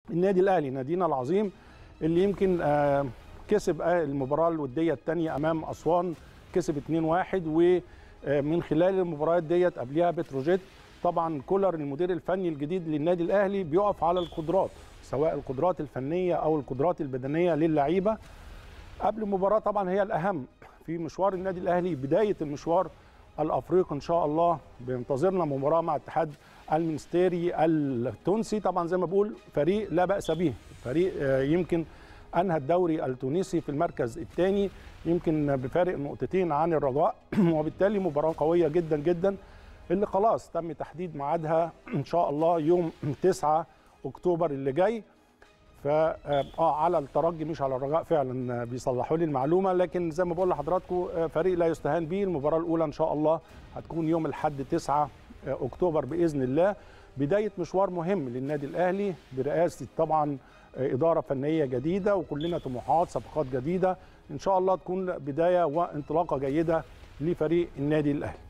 النادي الاهلي نادينا العظيم اللي يمكن آه، كسب آه، المباراه الوديه الثانيه امام اسوان كسب 2-1 ومن خلال المباريات ديت قبلها بتروجيت طبعا كولر المدير الفني الجديد للنادي الاهلي بيقف على القدرات سواء القدرات الفنيه او القدرات البدنيه للعيبه قبل المباراه طبعا هي الاهم في مشوار النادي الاهلي بدايه المشوار الافريقي ان شاء الله بينتظرنا مباراه مع الاتحاد المنستيري التونسي طبعا زي ما بقول فريق لا باس به فريق آه، يمكن انهى الدوري التونسي في المركز الثاني يمكن بفارق نقطتين عن الرجاء وبالتالي مباراه قويه جدا جدا اللي خلاص تم تحديد ميعادها ان شاء الله يوم 9 اكتوبر اللي جاي فا اه على الترجي مش على الرجاء فعلا بيصلحوا لي المعلومه لكن زي ما بقول لحضراتكم آه، فريق لا يستهان به المباراه الاولى ان شاء الله هتكون يوم الاحد 9 اكتوبر باذن الله بدايه مشوار مهم للنادي الاهلي برئاسه طبعا آه، اداره فنيه جديده وكلنا طموحات صفقات جديده ان شاء الله تكون بدايه وانطلاقه جيده لفريق النادي الاهلي